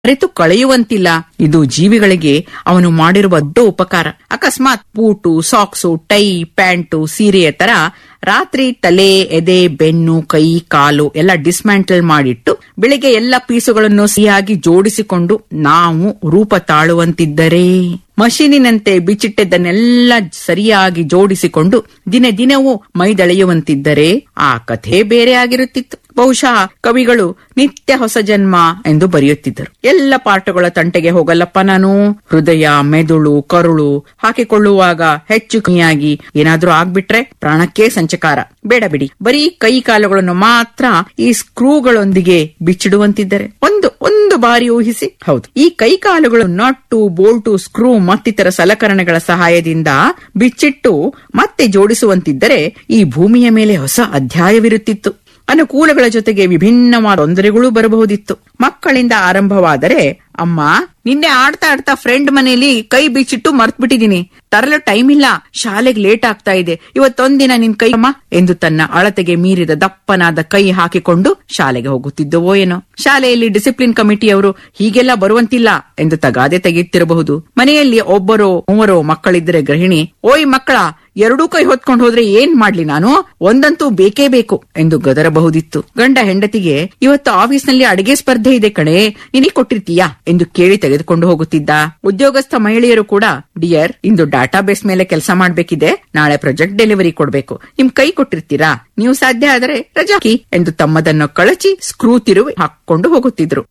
ಅರಿತು ಕಳೆಯುವಂತಿಲ್ಲ ಇದು ಜೀವಿಗಳಿಗೆ ಅವನು ಮಾಡಿರುವ ದೊಡ್ಡ ಉಪಕಾರ ಅಕಸ್ಮಾತ್ ಬೂಟು ಸಾಕ್ಸು ಟೈ ಪ್ಯಾಂಟು ಸೀರೆಯ ತರ ರಾತ್ರಿ ತಲೆ ಎದೆ ಬೆನ್ನು ಕೈ ಕಾಲು ಎಲ್ಲ ಡಿಸ್ಮ್ಯಾಂಟಲ್ ಮಾಡಿಟ್ಟು ಬೆಳಿಗ್ಗೆ ಎಲ್ಲ ಪೀಸುಗಳನ್ನು ಸಿಹಿಯಾಗಿ ಜೋಡಿಸಿಕೊಂಡು ನಾವು ರೂಪ ತಾಳುವಂತಿದ್ದರೆ ಮಷೀನಿನಂತೆ ಬಿಚ್ಚಿಟ್ಟದ್ದನ್ನೆಲ್ಲ ಸರಿಯಾಗಿ ಜೋಡಿಸಿಕೊಂಡು ದಿನ ದಿನವೂ ಮೈದಳೆಯುವಂತಿದ್ದರೆ ಆ ಕಥೆ ಬೇರೆ ಆಗಿರುತ್ತಿತ್ತು ಬಹುಶಃ ಕವಿಗಳು ನಿತ್ಯ ಹೊಸ ಜನ್ಮ ಎಂದು ಬರೆಯುತ್ತಿದ್ದರು ಎಲ್ಲ ಪಾಠಗಳ ತಂಟೆಗೆ ಹೋಗಲ್ಲಪ್ಪ ನಾನು ಹೃದಯ ಮೆದುಳು ಕರುಳು ಹಾಕಿಕೊಳ್ಳುವಾಗ ಹೆಚ್ಚು ಕಮ್ಮಿಯಾಗಿ ಏನಾದ್ರೂ ಆಗ್ಬಿಟ್ರೆ ಪ್ರಾಣಕ್ಕೆ ಸಂಚಕಾರ ಬೇಡ ಬಿಡಿ ಬರೀ ಕೈ ಕಾಲುಗಳನ್ನು ಮಾತ್ರ ಈ ಸ್ಕ್ರೂಗಳೊಂದಿಗೆ ಬಿಚ್ಚಿಡುವಂತಿದ್ದರೆ ಒಂದು ಒಂದು ಬಾರಿ ಊಹಿಸಿ ಹೌದು ಈ ಕೈ ಕಾಲುಗಳು ನಟ್ಟು ಬೋಲ್ಟು ಸ್ಕ್ರೂ ಮತ್ತಿತರ ಸಲಕರಣೆಗಳ ಸಹಾಯದಿಂದ ಬಿಚ್ಚಿಟ್ಟು ಮತ್ತೆ ಜೋಡಿಸುವಂತಿದ್ದರೆ ಈ ಭೂಮಿಯ ಮೇಲೆ ಹೊಸ ಅಧ್ಯಾಯವಿರುತ್ತಿತ್ತು ಅನುಕೂಲಗಳ ಜೊತೆಗೆ ವಿಭಿನ್ನವಾದ ತೊಂದರೆಗಳೂ ಬರಬಹುದಿತ್ತು ಮಕ್ಕಳಿಂದ ಆರಂಭವಾದರೆ ಅಮ್ಮ ನಿನ್ನೆ ಆಡ್ತಾ ಆಡ್ತಾ ಫ್ರೆಂಡ್ ಮನೆಯಲ್ಲಿ ಕೈ ಬಿಚ್ಚಿಟ್ಟು ಮರ್ತ್ಬಿಟ್ಟಿದೀನಿ ತರಲು ಟೈಮ್ ಇಲ್ಲ ಶಾಲೆಗೆ ಲೇಟ್ ಆಗ್ತಾ ಇದೆ ಇವತ್ತೊಂದಿನ ನಿನ್ ಕೈ ಅಮ್ಮ ಎಂದು ತನ್ನ ಅಳತೆಗೆ ಮೀರಿದ ದಪ್ಪನಾದ ಕೈ ಹಾಕಿಕೊಂಡು ಶಾಲೆಗೆ ಹೋಗುತ್ತಿದ್ದವೋ ಏನೋ ಶಾಲೆಯಲ್ಲಿ ಡಿಸಿಪ್ಲಿನ್ ಕಮಿಟಿಯವರು ಹೀಗೆಲ್ಲ ಬರುವಂತಿಲ್ಲ ಎಂದು ತಗಾದೆ ತೆಗೆಯುತ್ತಿರಬಹುದು ಮನೆಯಲ್ಲಿ ಒಬ್ಬರೋ ಮೂವರೋ ಮಕ್ಕಳಿದ್ದರೆ ಗೃಹಿಣಿ ಓಯ್ ಮಕ್ಕಳ ಎರಡೂ ಕೈ ಹೊತ್ಕೊಂಡು ಹೋದ್ರೆ ಏನ್ ಮಾಡ್ಲಿ ನಾನು ಒಂದಂತೂ ಬೇಕೇ ಬೇಕು ಎಂದು ಗದರಬಹುದಿತ್ತು ಗಂಡ ಹೆಂಡತಿಗೆ ಇವತ್ತು ಆಫೀಸ್ನಲ್ಲಿ ಅಡಿಗೆ ಸ್ಪರ್ಧೆ ಇದೆ ಕಣೆ ನಿನಗೆ ಕೊಟ್ಟಿರ್ತೀಯಾ ಎಂದು ಕೇಳಿ ತೆಗೆದುಕೊಂಡು ಹೋಗುತ್ತಿದ್ದ ಉದ್ಯೋಗಸ್ಥ ಮಹಿಳೆಯರು ಕೂಡ ಡಿಯರ್ ಇಂದು ಡಾಟಾ ಬೇಸ್ ಮೇಲೆ ಕೆಲಸ ಮಾಡ್ಬೇಕಿದೆ ನಾಳೆ ಪ್ರಾಜೆಕ್ಟ್ ಡೆಲಿವರಿ ಕೊಡ್ಬೇಕು ನಿಮ್ ಕೈ ಕೊಟ್ಟಿರ್ತೀರಾ ನೀವು ಸಾಧ್ಯ ಆದರೆ ರಜಾ ಹಾಕಿ ಎಂದು ತಮ್ಮದನ್ನು ಕಳಚಿ ಸ್ಕ್ರೂ ತಿರುವಿ ಹಾಕೊಂಡು ಹೋಗುತ್ತಿದ್ರು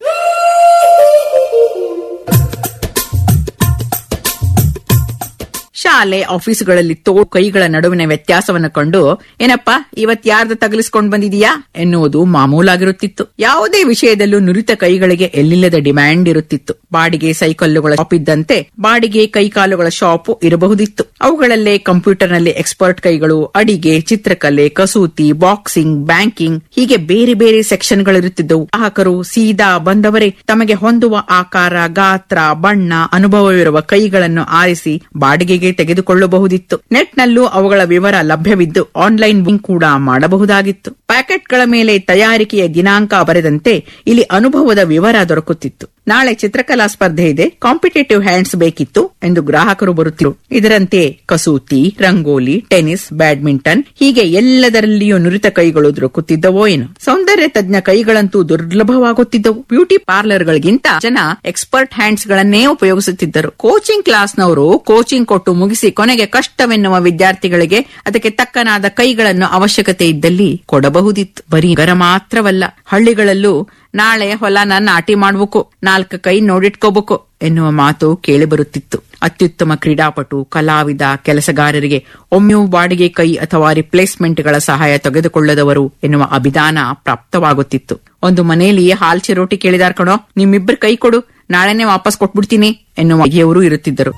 ಶಾಲೆ ಆಫೀಸುಗಳಲ್ಲಿ ತೋ ಕೈಗಳ ನಡುವಿನ ವ್ಯತ್ಯಾಸವನ್ನು ಕಂಡು ಏನಪ್ಪಾ ಇವತ್ ಯಾರ್ದ ತಗಲಿಸ್ಕೊಂಡ್ ಬಂದಿದೀಯಾ ಎನ್ನುವುದು ಮಾಮೂಲಾಗಿರುತ್ತಿತ್ತು ಯಾವುದೇ ವಿಷಯದಲ್ಲೂ ನುರಿತ ಕೈಗಳಿಗೆ ಎಲ್ಲಿಲ್ಲದ ಡಿಮ್ಯಾಂಡ್ ಇರುತ್ತಿತ್ತು ಬಾಡಿಗೆ ಸೈಕಲ್ಲುಗಳ ಶಾಪ್ ಇದ್ದಂತೆ ಬಾಡಿಗೆ ಕೈಕಾಲುಗಳ ಶಾಪ್ ಇರಬಹುದಿತ್ತು ಅವುಗಳಲ್ಲೇ ಕಂಪ್ಯೂಟರ್ನಲ್ಲಿ ಎಕ್ಸ್ಪರ್ಟ್ ಕೈಗಳು ಅಡಿಗೆ ಚಿತ್ರಕಲೆ ಕಸೂತಿ ಬಾಕ್ಸಿಂಗ್ ಬ್ಯಾಂಕಿಂಗ್ ಹೀಗೆ ಬೇರೆ ಬೇರೆ ಸೆಕ್ಷನ್ಗಳಿರುತ್ತಿದ್ದವು ಗ್ರಾಹಕರು ಸೀದಾ ಬಂದವರೇ ತಮಗೆ ಹೊಂದುವ ಆಕಾರ ಗಾತ್ರ ಬಣ್ಣ ಅನುಭವವಿರುವ ಕೈಗಳನ್ನು ಆರಿಸಿ ಬಾಡಿಗೆಗೆ ತೆಗೆದುಕೊಳ್ಳಬಹುದಿತ್ತು ನೆಟ್ನಲ್ಲೂ ಅವುಗಳ ವಿವರ ಲಭ್ಯವಿದ್ದು ಆನ್ಲೈನ್ ಬುಕಿಂಗ್ ಕೂಡ ಮಾಡಬಹುದಾಗಿತ್ತು ಪ್ಯಾಕೆಟ್ಗಳ ಮೇಲೆ ತಯಾರಿಕೆಯ ದಿನಾಂಕ ಬರೆದಂತೆ ಇಲ್ಲಿ ಅನುಭವದ ವಿವರ ದೊರಕುತ್ತಿತ್ತು ನಾಳೆ ಚಿತ್ರಕಲಾ ಸ್ಪರ್ಧೆ ಇದೆ ಕಾಂಪಿಟೇಟಿವ್ ಹ್ಯಾಂಡ್ಸ್ ಬೇಕಿತ್ತು ಎಂದು ಗ್ರಾಹಕರು ಬರುತ್ತಿರು ಇದರಂತೆ ಕಸೂತಿ ರಂಗೋಲಿ ಟೆನಿಸ್ ಬ್ಯಾಡ್ಮಿಂಟನ್ ಹೀಗೆ ಎಲ್ಲದರಲ್ಲಿಯೂ ನುರಿತ ಕೈಗಳು ದೊರಕುತ್ತಿದ್ದವೋ ಏನು ಸೌಂದರ್ಯ ತಜ್ಞ ಕೈಗಳಂತೂ ದುರ್ಲಭವಾಗುತ್ತಿದ್ದವು ಬ್ಯೂಟಿ ಪಾರ್ಲರ್ಗಳಿಗಿಂತ ಜನ ಎಕ್ಸ್ಪರ್ಟ್ ಹ್ಯಾಂಡ್ಸ್ ಗಳನ್ನೇ ಉಪಯೋಗಿಸುತ್ತಿದ್ದರು ಕೋಚಿಂಗ್ ಕ್ಲಾಸ್ನವರು ಕೋಚಿಂಗ್ ಕೊಟ್ಟು ಮುಗಿಸಿ ಕೊನೆಗೆ ಕಷ್ಟವೆನ್ನುವ ವಿದ್ಯಾರ್ಥಿಗಳಿಗೆ ಅದಕ್ಕೆ ತಕ್ಕನಾದ ಕೈಗಳನ್ನು ಅವಶ್ಯಕತೆ ಇದ್ದಲ್ಲಿ ಕೊಡಬಹುದಿತ್ತು ಬರೀ ಗರ ಮಾತ್ರವಲ್ಲ ಹಳ್ಳಿಗಳಲ್ಲೂ ನಾಳೆ ಹೊಲನ ನಾಟಿ ಮಾಡ್ಬೇಕು ನಾಲ್ಕು ಕೈ ನೋಡಿಟ್ಕೋಬೇಕು ಎನ್ನುವ ಮಾತು ಕೇಳಿಬರುತ್ತಿತ್ತು ಅತ್ಯುತ್ತಮ ಕ್ರೀಡಾಪಟು ಕಲಾವಿದ ಕೆಲಸಗಾರರಿಗೆ ಒಮ್ಮೆಯೂ ಬಾಡಿಗೆ ಕೈ ಅಥವಾ ರಿಪ್ಲೇಸ್ಮೆಂಟ್ಗಳ ಸಹಾಯ ತೆಗೆದುಕೊಳ್ಳದವರು ಎನ್ನುವ ಅಭಿಧಾನ ಪ್ರಾಪ್ತವಾಗುತ್ತಿತ್ತು ಒಂದು ಮನೆಯಲ್ಲಿ ಹಾಲ್ ಚಿರೋಟಿ ಕೇಳಿದಾರ್ ಕಣೋ ನಿಮ್ಮಿಬ್ಬರು ಕೈ ಕೊಡು ನಾಳೆನೆ ವಾಪಸ್ ಕೊಟ್ಬಿಡ್ತೀನಿ ಎನ್ನುವ ಬಗೆಯವರು ಇರುತ್ತಿದ್ದರು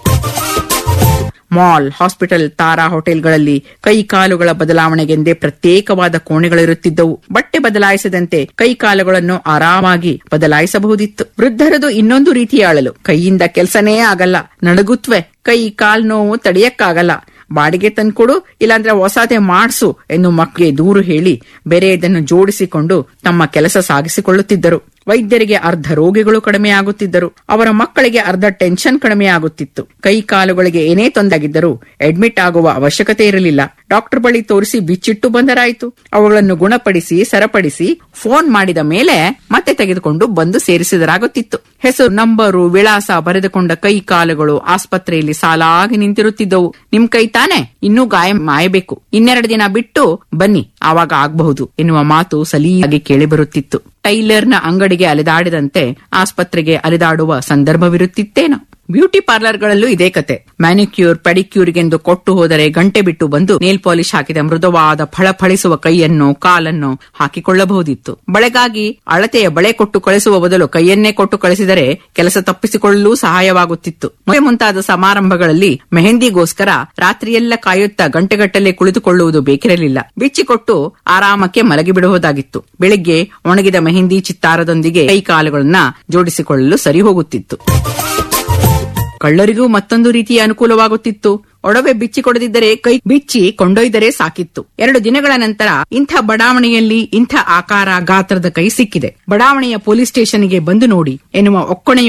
ಮಾಲ್ ಹಾಸ್ಪಿಟಲ್ ತಾರಾ ಹೋಟೆಲ್ಗಳಲ್ಲಿ ಕೈ ಕಾಲುಗಳ ಬದಲಾವಣೆಗೆಂದೇ ಪ್ರತ್ಯೇಕವಾದ ಕೋಣೆಗಳಿರುತ್ತಿದ್ದವು ಬಟ್ಟೆ ಬದಲಾಯಿಸದಂತೆ ಕೈ ಕಾಲುಗಳನ್ನು ಆರಾಮಾಗಿ ಬದಲಾಯಿಸಬಹುದಿತ್ತು ವೃದ್ಧರದು ಇನ್ನೊಂದು ರೀತಿಯ ಅಳಲು ಕೈಯಿಂದ ಕೆಲಸನೇ ಆಗಲ್ಲ ನಡುಗುತ್ವೆ ಕೈ ಕಾಲ್ ನೋವು ತಡೆಯಕ್ಕಾಗಲ್ಲ ಬಾಡಿಗೆ ತಂದ್ಕೊಡು ಇಲ್ಲಾಂದ್ರೆ ಹೊಸದೇ ಮಾಡ್ಸು ಎಂದು ಮಕ್ಕಳಿಗೆ ದೂರು ಹೇಳಿ ಬೇರೆಯದನ್ನು ಜೋಡಿಸಿಕೊಂಡು ತಮ್ಮ ಕೆಲಸ ಸಾಗಿಸಿಕೊಳ್ಳುತ್ತಿದ್ದರು ವೈದ್ಯರಿಗೆ ಅರ್ಧ ರೋಗಿಗಳು ಕಡಿಮೆಯಾಗುತ್ತಿದ್ದರು ಅವರ ಮಕ್ಕಳಿಗೆ ಅರ್ಧ ಟೆನ್ಷನ್ ಕಡಿಮೆಯಾಗುತ್ತಿತ್ತು ಕೈ ಕಾಲುಗಳಿಗೆ ಏನೇ ತೊಂದರೆಯಾಗಿದ್ದರೂ ಅಡ್ಮಿಟ್ ಆಗುವ ಅವಶ್ಯಕತೆ ಇರಲಿಲ್ಲ ಡಾಕ್ಟರ್ ಬಳಿ ತೋರಿಸಿ ಬಿಚ್ಚಿಟ್ಟು ಬಂದರಾಯಿತು ಅವುಗಳನ್ನು ಗುಣಪಡಿಸಿ ಸರಪಡಿಸಿ ಫೋನ್ ಮಾಡಿದ ಮೇಲೆ ಮತ್ತೆ ತೆಗೆದುಕೊಂಡು ಬಂದು ಸೇರಿಸಿದರಾಗುತ್ತಿತ್ತು ಹೆಸರು ನಂಬರು ವಿಳಾಸ ಬರೆದುಕೊಂಡ ಕೈ ಕಾಲುಗಳು ಆಸ್ಪತ್ರೆಯಲ್ಲಿ ಸಾಲಾಗಿ ನಿಂತಿರುತ್ತಿದ್ದವು ನಿಮ್ ಕೈ ತಾನೆ ಇನ್ನೂ ಗಾಯ ಮಾಯಬೇಕು ಇನ್ನೆರಡು ದಿನ ಬಿಟ್ಟು ಬನ್ನಿ ಆವಾಗ ಆಗಬಹುದು ಎನ್ನುವ ಮಾತು ಸಲೀಯಾಗಿ ಕೇಳಿಬರುತ್ತಿತ್ತು ಟೈಲರ್ನ ಅಂಗಡಿಗೆ ಅಲೆದಾಡಿದಂತೆ ಆಸ್ಪತ್ರೆಗೆ ಅಲೆದಾಡುವ ಸಂದರ್ಭವಿರುತ್ತಿತ್ತೇನೋ ಬ್ಯೂಟಿ ಪಾರ್ಲರ್ಗಳಲ್ಲೂ ಇದೇ ಕತೆ ಮ್ಯಾನಿಕ್ಯೂರ್ ಪೆಡಿಕ್ಯೂರ್ಗೆಂದು ಕೊಟ್ಟು ಹೋದರೆ ಗಂಟೆ ಬಿಟ್ಟು ಬಂದು ನೇಲ್ ಪಾಲಿಶ್ ಹಾಕಿದ ಮೃದುವಾದ ಫಳಫಳಿಸುವ ಕೈಯನ್ನು ಕಾಲನ್ನು ಹಾಕಿಕೊಳ್ಳಬಹುದಿತ್ತು ಬಳೆಗಾಗಿ ಅಳತೆಯ ಬಳೆ ಕೊಟ್ಟು ಕಳಿಸುವ ಬದಲು ಕೈಯನ್ನೇ ಕೊಟ್ಟು ಕಳಿಸಿದರೆ ಕೆಲಸ ತಪ್ಪಿಸಿಕೊಳ್ಳಲು ಸಹಾಯವಾಗುತ್ತಿತ್ತು ಮದುವೆ ಮುಂತಾದ ಸಮಾರಂಭಗಳಲ್ಲಿ ಮೆಹಂದಿಗೋಸ್ಕರ ರಾತ್ರಿಯೆಲ್ಲ ಕಾಯುತ್ತಾ ಗಂಟೆಗಟ್ಟಲೆ ಕುಳಿತುಕೊಳ್ಳುವುದು ಬೇಕಿರಲಿಲ್ಲ ಬಿಚ್ಚಿಕೊಟ್ಟು ಆರಾಮಕ್ಕೆ ಮಲಗಿಬಿಡುವುದಾಗಿತ್ತು ಬೆಳಿಗ್ಗೆ ಒಣಗಿದ ಮೆಹಂದಿ ಚಿತ್ತಾರದೊಂದಿಗೆ ಕೈ ಕಾಲುಗಳನ್ನ ಜೋಡಿಸಿಕೊಳ್ಳಲು ಸರಿ ಹೋಗುತ್ತಿತ್ತು ಕಳ್ಳರಿಗೂ ಮತ್ತೊಂದು ರೀತಿಯ ಅನುಕೂಲವಾಗುತ್ತಿತ್ತು ಒಡವೆ ಬಿಚ್ಚಿ ಕೊಡದಿದ್ದರೆ ಕೈ ಬಿಚ್ಚಿ ಕೊಂಡೊಯ್ದರೆ ಸಾಕಿತ್ತು ಎರಡು ದಿನಗಳ ನಂತರ ಇಂಥ ಬಡಾವಣೆಯಲ್ಲಿ ಇಂಥ ಆಕಾರ ಗಾತ್ರದ ಕೈ ಸಿಕ್ಕಿದೆ ಬಡಾವಣೆಯ ಪೊಲೀಸ್ ಸ್ಟೇಷನ್ಗೆ ಬಂದು ನೋಡಿ ಎನ್ನುವ ಒಕ್ಕಣೆಯ